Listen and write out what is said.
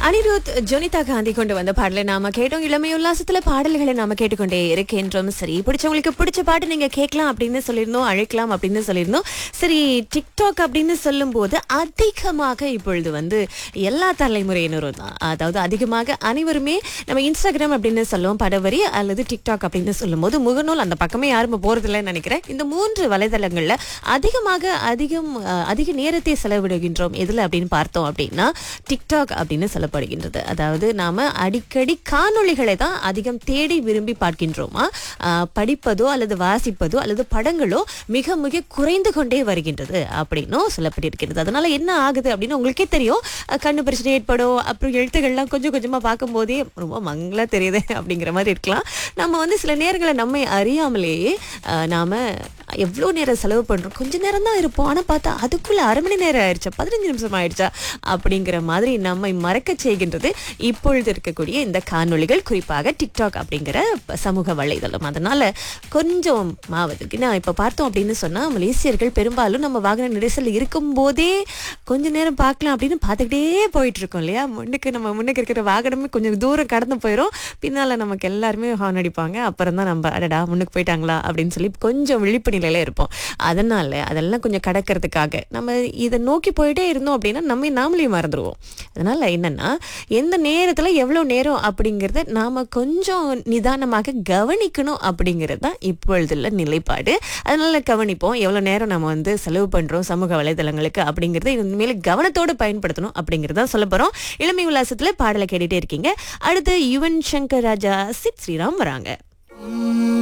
அனிருத் ஜொனிதா காந்தி கொண்டு வந்த பாடலை நாம கேட்டோம் இளமை உல்லாசத்துல பாடல்களை நாம கேட்டுக்கொண்டே இருக்கின்றோம் சரி பிடிச்சவங்களுக்கு பிடிச்ச பாட்டு நீங்க கேட்கலாம் அப்படின்னு சொல்லியிருந்தோம் அழைக்கலாம் அப்படின்னு சொல்லியிருந்தோம் சரி டிக்டாக் அப்படின்னு சொல்லும்போது அதிகமாக இப்பொழுது வந்து எல்லா தலைமுறையினரும் தான் அதாவது அதிகமாக அனைவருமே நம்ம இன்ஸ்டாகிராம் அப்படின்னு சொல்லுவோம் படவரி அல்லது டிக்டாக் அப்படின்னு சொல்லும்போது முகநூல் அந்த பக்கமே யாரும் போறதில்லைன்னு நினைக்கிறேன் இந்த மூன்று வலைதளங்கள்ல அதிகமாக அதிகம் அஹ், அதிக நேரத்தை செலவிடுகின்றோம் எதுல அப்படின்னு பார்த்தோம் அப்படின்னா டிக்டாக் அப்படின்னு சொல்லப்படுகின்றது அதாவது நாம அடிக்கடி காணொளிகளை தான் அதிகம் தேடி விரும்பி பார்க்கின்றோமா அஹ், படிப்பதோ அல்லது வாசிப்பதோ அல்லது படங்களோ மிக மிக குறைந்து கொண்டே வருகின்றது அப்படின்னும் சொல்லப்பட்டிருக்கிறது அதனால என்ன ஆகுது அப்படின்னு உங்களுக்கே தெரியும் அஹ், கண்ணு பிரச்சனை ஏற்படும் அப்புறம் எழுத்துக்கள்லாம் கொஞ்சம் கொஞ்சமா பார்க்கும்போதே ரொம்ப மங்களா தெரியுது அப்படிங்கிற மாதிரி இருக்கலாம் நம்ம வந்து சில நேரங்களை நம்மை அறியாமலேயே அஹ், நாம எவ்வளோ நேரம் செலவு பண்றோம் கொஞ்ச நேரம் தான் இருப்போம் ஆனா பார்த்தா அதுக்குள்ள அரை மணி நேரம் ஆயிடுச்சா பதினஞ்சு நிமிஷம் ஆயிடுச்சா அப்படிங்கிற மாதிரி நம்மை மறக்க செய்கின்றது இப்பொழுது இருக்கக்கூடிய இந்த காணொளிகள் குறிப்பாக டிக்டாக் அப்படிங்கிற ப- சமூக வலைதளம் அதனால கொஞ்சம் மாவதுக்கு நான் இப்ப பார்த்தோம் அப்படின்னு சொன்னா மலேசியர்கள் பெரும்பாலும் நம்ம வாகன நெரிசல் இருக்கும் போதே கொஞ்ச நேரம் பார்க்கலாம் அப்படின்னு பார்த்துக்கிட்டே போயிட்டு இருக்கோம் இல்லையா முன்னுக்கு நம்ம முன்னுக்கு இருக்கிற வாகனமே கொஞ்சம் தூரம் கடந்து போயிடும் பின்னால நமக்கு எல்லாருமே ஹார்ன் அடிப்பாங்க அப்புறம் தான் நம்ம அடடா முன்னுக்கு போயிட்டாங்களா அப்படின்னு சொல்லி கொஞ்சம் விழிப்பு நிலையில இருப்போம் அதனால அதெல்லாம் கொஞ்சம் கடக்கிறதுக்காக நம்ம இதை நோக்கி போயிட்டே இருந்தோம் அப்படின்னா நம்ம நாமளே மறந்துடுவோம் அதனால என்னன்னா எந்த நேரத்துல எவ்வளவு நேரம் அப்படிங்கறத நாம கொஞ்சம் நிதானமாக கவனிக்கணும் அப்படிங்கிறது தான் இப்பொழுதுள்ள நிலைப்பாடு அதனால கவனிப்போம் எவ்வளவு நேரம் நம்ம வந்து செலவு பண்றோம் சமூக வலைதளங்களுக்கு அப்படிங்கறத இனிமேல் கவனத்தோட பயன்படுத்தணும் அப்படிங்கறத சொல்ல போறோம் இளமை உல்லாசத்துல பாடலை கேட்டுட்டே இருக்கீங்க அடுத்து யுவன் சங்கர் ராஜா சித் ஸ்ரீராம் வராங்க